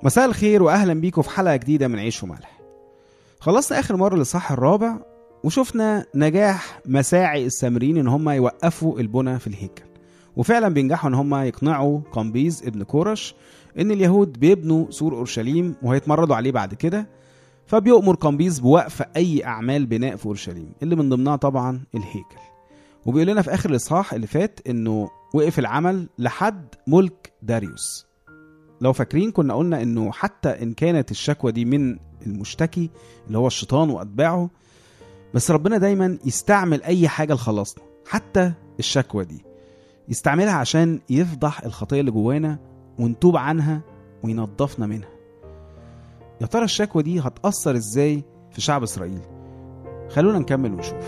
مساء الخير واهلا بيكم في حلقه جديده من عيش وملح خلصنا اخر مره الاصحاح الرابع وشفنا نجاح مساعي السامريين ان هم يوقفوا البنى في الهيكل وفعلا بينجحوا ان هم يقنعوا قمبيز ابن كورش ان اليهود بيبنوا سور اورشليم وهيتمردوا عليه بعد كده فبيؤمر قمبيز بوقف اي اعمال بناء في اورشليم اللي من ضمنها طبعا الهيكل وبيقول لنا في اخر الاصحاح اللي فات انه وقف العمل لحد ملك داريوس لو فاكرين كنا قلنا انه حتى ان كانت الشكوى دي من المشتكي اللي هو الشيطان واتباعه بس ربنا دايما يستعمل اي حاجه لخلاصنا حتى الشكوى دي يستعملها عشان يفضح الخطيه اللي جوانا ونتوب عنها وينضفنا منها يا ترى الشكوى دي هتأثر ازاي في شعب اسرائيل خلونا نكمل ونشوف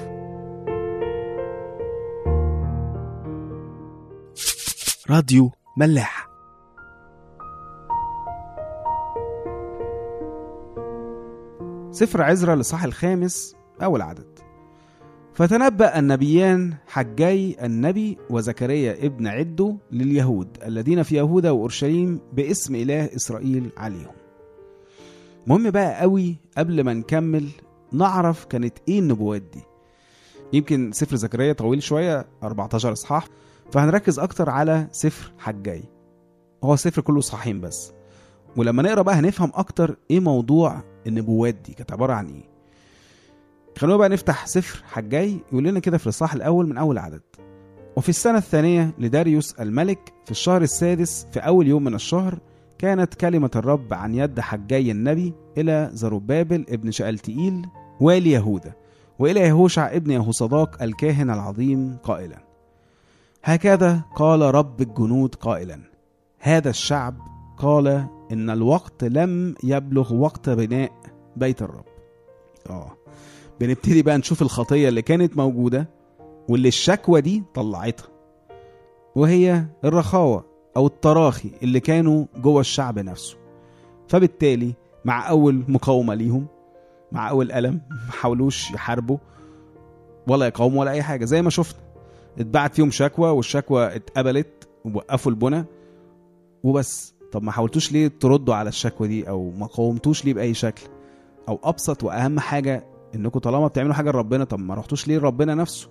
راديو ملاح سفر عزرا لصح الخامس أول عدد فتنبأ النبيان حجي النبي وزكريا ابن عدو لليهود الذين في يهوذا وأورشليم باسم إله إسرائيل عليهم مهم بقى قوي قبل ما نكمل نعرف كانت ايه النبوات دي يمكن سفر زكريا طويل شوية 14 اصحاح فهنركز اكتر على سفر حجي هو السفر كله صحيحين بس ولما نقرا بقى هنفهم اكتر ايه موضوع النبوات دي كانت عباره عن ايه خلونا بقى نفتح سفر حجاي يقول لنا كده في الاصحاح الاول من اول عدد وفي السنه الثانيه لداريوس الملك في الشهر السادس في اول يوم من الشهر كانت كلمة الرب عن يد حجاي النبي إلى زربابل ابن شألتئيل والي يهوذا وإلى يهوشع ابن يهوصداق الكاهن العظيم قائلا هكذا قال رب الجنود قائلا هذا الشعب قال إن الوقت لم يبلغ وقت بناء بيت الرب آه بنبتدي بقى نشوف الخطية اللي كانت موجودة واللي الشكوى دي طلعتها وهي الرخاوة أو التراخي اللي كانوا جوه الشعب نفسه فبالتالي مع أول مقاومة ليهم مع أول ألم ما حاولوش يحاربوا ولا يقاوموا ولا أي حاجة زي ما شفنا اتبعت فيهم شكوى والشكوى اتقبلت ووقفوا البنى وبس طب ما حاولتوش ليه تردوا على الشكوى دي او ما قاومتوش ليه باي شكل او ابسط واهم حاجه انكم طالما بتعملوا حاجه لربنا طب ما رحتوش ليه لربنا نفسه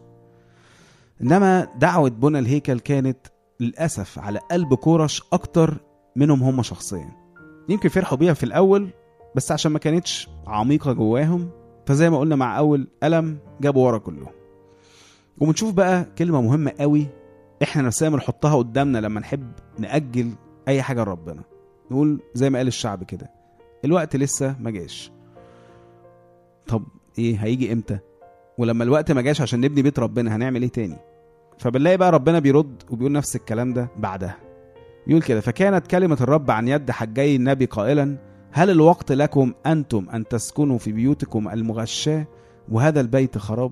انما دعوه بنى الهيكل كانت للاسف على قلب كورش اكتر منهم هم شخصيا يمكن فرحوا بيها في الاول بس عشان ما كانتش عميقه جواهم فزي ما قلنا مع اول الم جابوا ورا كلهم وبنشوف بقى كلمه مهمه قوي احنا نفسنا بنحطها قدامنا لما نحب ناجل اي حاجه لربنا نقول زي ما قال الشعب كده الوقت لسه ما جاش طب ايه هيجي امتى ولما الوقت ما جاش عشان نبني بيت ربنا هنعمل ايه تاني فبنلاقي بقى ربنا بيرد وبيقول نفس الكلام ده بعدها يقول كده فكانت كلمة الرب عن يد حجي النبي قائلا هل الوقت لكم أنتم أن تسكنوا في بيوتكم المغشاة وهذا البيت خراب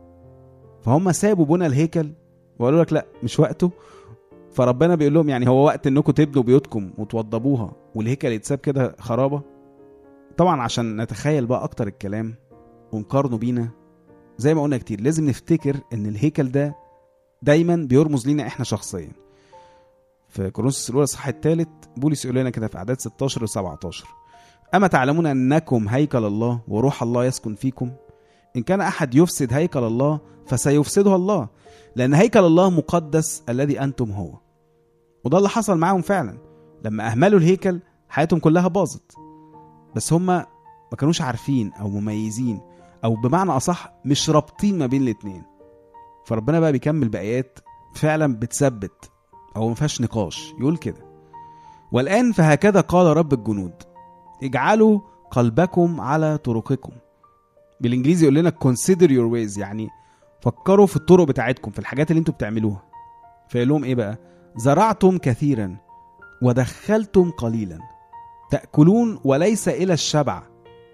فهم سابوا بنى الهيكل وقالوا لك لا مش وقته فربنا بيقول لهم يعني هو وقت انكم تبنوا بيوتكم وتوضبوها والهيكل يتساب كده خرابه طبعا عشان نتخيل بقى اكتر الكلام ونقارنه بينا زي ما قلنا كتير لازم نفتكر ان الهيكل ده دايما بيرمز لينا احنا شخصيا في كورنثوس الاولى الصح الثالث بولس يقول لنا كده في اعداد 16 و 17 اما تعلمون انكم هيكل الله وروح الله يسكن فيكم ان كان احد يفسد هيكل الله فسيفسده الله لان هيكل الله مقدس الذي انتم هو وده اللي حصل معاهم فعلا لما اهملوا الهيكل حياتهم كلها باظت بس هم ما كانوش عارفين او مميزين او بمعنى اصح مش رابطين ما بين الاتنين فربنا بقى بيكمل بايات فعلا بتثبت او ما فيهاش نقاش يقول كده والان فهكذا قال رب الجنود اجعلوا قلبكم على طرقكم بالانجليزي يقول لنا consider your ways يعني فكروا في الطرق بتاعتكم في الحاجات اللي انتوا بتعملوها فيقول لهم ايه بقى زرعتم كثيرا ودخلتم قليلا تاكلون وليس الى الشبع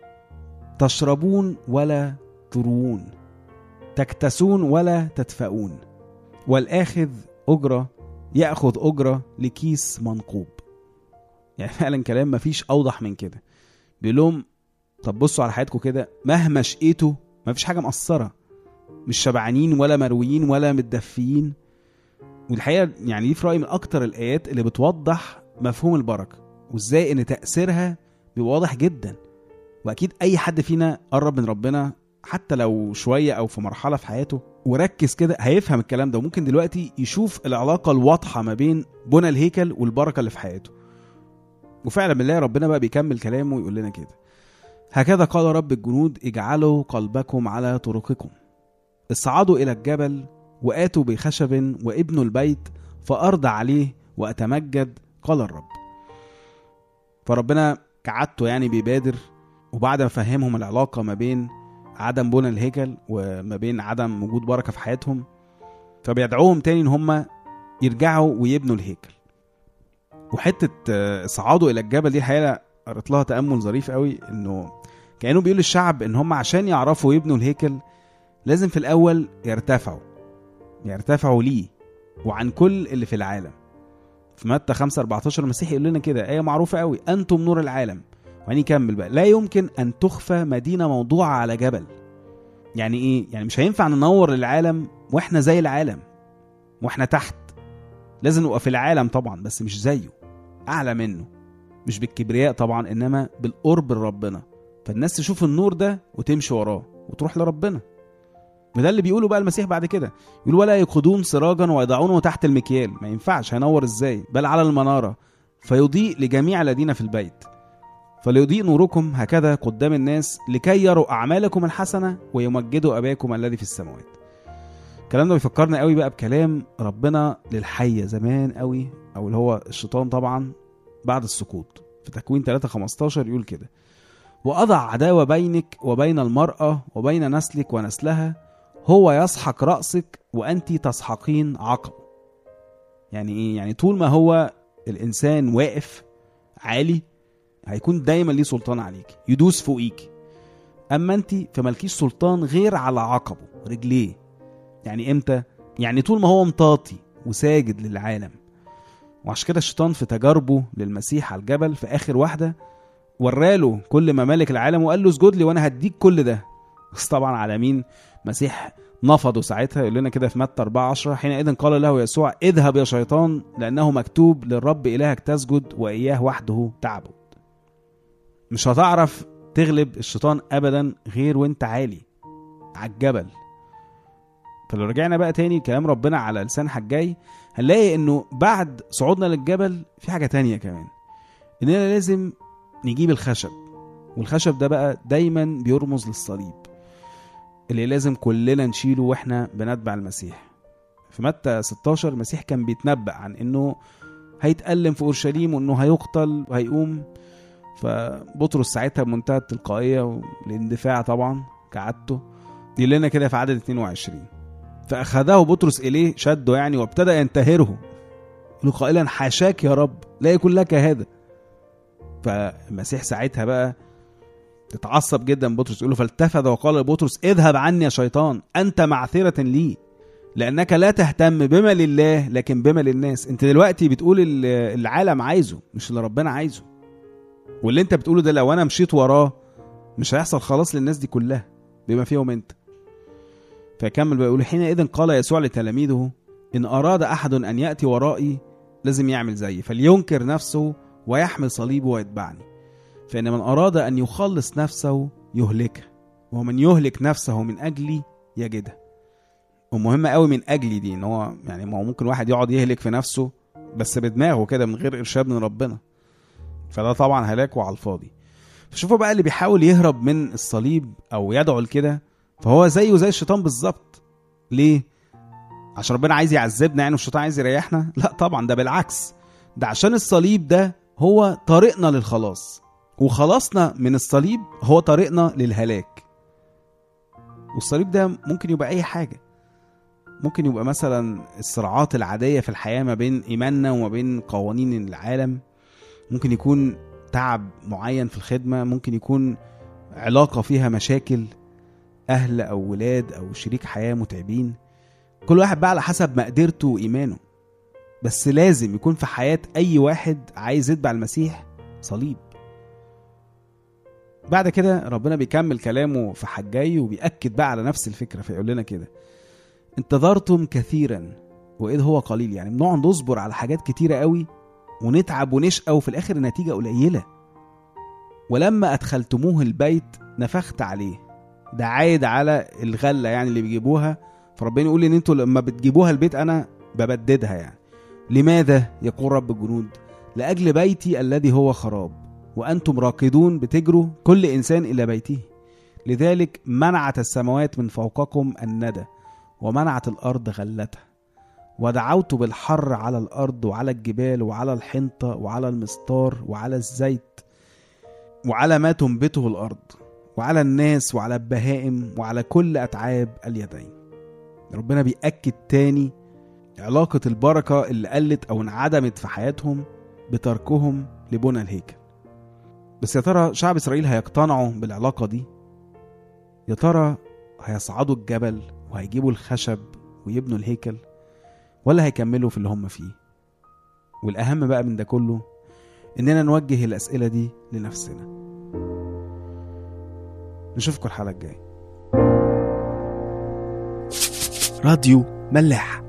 تشربون ولا تروون تكتسون ولا تدفؤون والاخذ اجره ياخذ اجره لكيس منقوب يعني فعلا كلام مفيش اوضح من كده بيقول لهم طب بصوا على حياتكم كده مهما شقيتوا مفيش حاجه مقصره مش شبعانين ولا مرويين ولا متدفيين والحقيقه يعني دي في رايي من اكتر الايات اللي بتوضح مفهوم البركه وازاي ان تاثيرها بيبقى واضح جدا واكيد اي حد فينا قرب من ربنا حتى لو شويه او في مرحله في حياته وركز كده هيفهم الكلام ده وممكن دلوقتي يشوف العلاقه الواضحه ما بين بنى الهيكل والبركه اللي في حياته وفعلا بنلاقي ربنا بقى بيكمل كلامه ويقول لنا كده هكذا قال رب الجنود اجعلوا قلبكم على طرقكم اصعدوا الى الجبل واتوا بخشب وابنوا البيت فارضى عليه واتمجد قال الرب فربنا كعادته يعني بيبادر وبعد ما فهمهم العلاقه ما بين عدم بنى الهيكل وما بين عدم وجود بركه في حياتهم فبيدعوهم تاني ان هم يرجعوا ويبنوا الهيكل وحته آه، صعادوا الى الجبل دي الحقيقه قريت لها تامل ظريف قوي انه كانه بيقول للشعب ان هم عشان يعرفوا يبنوا الهيكل لازم في الاول يرتفعوا يرتفعوا ليه وعن كل اللي في العالم في متى 5 14 المسيح يقول لنا كده ايه معروفه قوي انتم نور العالم وبعدين يكمل بقى لا يمكن ان تخفى مدينه موضوعه على جبل يعني ايه يعني مش هينفع ننور العالم واحنا زي العالم واحنا تحت لازم نبقى في العالم طبعا بس مش زيه اعلى منه مش بالكبرياء طبعا انما بالقرب لربنا فالناس تشوف النور ده وتمشي وراه وتروح لربنا وده اللي بيقوله بقى المسيح بعد كده يقول ولا يقودون سراجا ويضعونه تحت المكيال ما ينفعش هينور ازاي بل على المناره فيضيء لجميع الذين في البيت فليضيء نوركم هكذا قدام الناس لكي يروا اعمالكم الحسنه ويمجدوا اباكم الذي في السماوات الكلام ده بيفكرنا قوي بقى بكلام ربنا للحيه زمان قوي او اللي هو الشيطان طبعا بعد السقوط في تكوين 3 15 يقول كده واضع عداوه بينك وبين المراه وبين نسلك ونسلها هو يسحق راسك وانت تسحقين عقب يعني ايه يعني طول ما هو الانسان واقف عالي هيكون دايما ليه سلطان عليك يدوس فوقيك اما انت فملكيش سلطان غير على عقبه رجليه يعني امتى يعني طول ما هو مطاطي وساجد للعالم وعشان كده الشيطان في تجاربه للمسيح على الجبل في اخر واحده وراله كل ممالك العالم وقال له اسجد لي وانا هديك كل ده بس طبعا على مين مسيح نفضوا ساعتها يقول لنا كده في متى 4 10 حينئذ قال له يسوع اذهب يا شيطان لانه مكتوب للرب الهك تسجد واياه وحده تعبد مش هتعرف تغلب الشيطان ابدا غير وانت عالي على الجبل فلو رجعنا بقى تاني كلام ربنا على لسان حجاي هنلاقي انه بعد صعودنا للجبل في حاجه تانية كمان اننا لازم نجيب الخشب والخشب ده بقى دايما بيرمز للصليب اللي لازم كلنا نشيله واحنا بنتبع المسيح في متى 16 المسيح كان بيتنبأ عن انه هيتألم في اورشليم وانه هيقتل وهيقوم فبطرس ساعتها بمنتهى التلقائيه والاندفاع طبعا كعادته يقول لنا كده في عدد 22 فأخذه بطرس إليه شده يعني وابتدأ ينتهره له قائلا حاشاك يا رب لا يكون لك هذا فالمسيح ساعتها بقى تتعصب جدا بطرس يقول له فالتفت وقال لبطرس اذهب عني يا شيطان انت معثرة لي لانك لا تهتم بما لله لكن بما للناس انت دلوقتي بتقول اللي العالم عايزه مش اللي ربنا عايزه واللي انت بتقوله ده لو انا مشيت وراه مش هيحصل خلاص للناس دي كلها بما فيهم انت فيكمل بقى يقول حينئذ قال يسوع لتلاميذه إن أراد أحد أن يأتي ورائي لازم يعمل زيي فلينكر نفسه ويحمل صليبه ويتبعني فإن من أراد أن يخلص نفسه يهلكها ومن يهلك نفسه من أجلي يجدها ومهمة قوي من أجلي دي إن هو يعني ما هو ممكن واحد يقعد يهلك في نفسه بس بدماغه كده من غير إرشاد من ربنا فده طبعا هلاكه على الفاضي فشوفوا بقى اللي بيحاول يهرب من الصليب أو يدعو لكده فهو زيه زي الشيطان بالظبط ليه عشان ربنا عايز يعذبنا يعني والشيطان عايز يريحنا لا طبعا ده بالعكس ده عشان الصليب ده هو طريقنا للخلاص وخلاصنا من الصليب هو طريقنا للهلاك والصليب ده ممكن يبقى اي حاجه ممكن يبقى مثلا الصراعات العاديه في الحياه ما بين ايماننا وما بين قوانين العالم ممكن يكون تعب معين في الخدمه ممكن يكون علاقه فيها مشاكل اهل او ولاد او شريك حياه متعبين كل واحد بقى على حسب مقدرته وايمانه بس لازم يكون في حياه اي واحد عايز يتبع المسيح صليب بعد كده ربنا بيكمل كلامه في حجاي وبيأكد بقى على نفس الفكره فيقول لنا كده انتظرتم كثيرا واذ هو قليل يعني بنقعد نصبر على حاجات كتيره قوي ونتعب ونشقى وفي الاخر النتيجه قليله ولما ادخلتموه البيت نفخت عليه ده عايد على الغله يعني اللي بيجيبوها فربنا يقول ان انتوا لما بتجيبوها البيت انا ببددها يعني لماذا يقول رب الجنود لاجل بيتي الذي هو خراب وانتم راكدون بتجروا كل انسان الى بيته لذلك منعت السماوات من فوقكم الندى ومنعت الارض غلتها ودعوت بالحر على الارض وعلى الجبال وعلى الحنطه وعلى المستار وعلى الزيت وعلى ما تنبته الارض وعلى الناس وعلى البهائم وعلى كل اتعاب اليدين ربنا بيأكد تاني علاقة البركة اللي قلت أو انعدمت في حياتهم بتركهم لبنى الهيكل بس يا ترى شعب إسرائيل هيقتنعوا بالعلاقة دي يا ترى هيصعدوا الجبل وهيجيبوا الخشب ويبنوا الهيكل ولا هيكملوا في اللي هم فيه والأهم بقى من ده كله إننا نوجه الأسئلة دي لنفسنا نشوفكم الحلقة الجاية راديو ملاح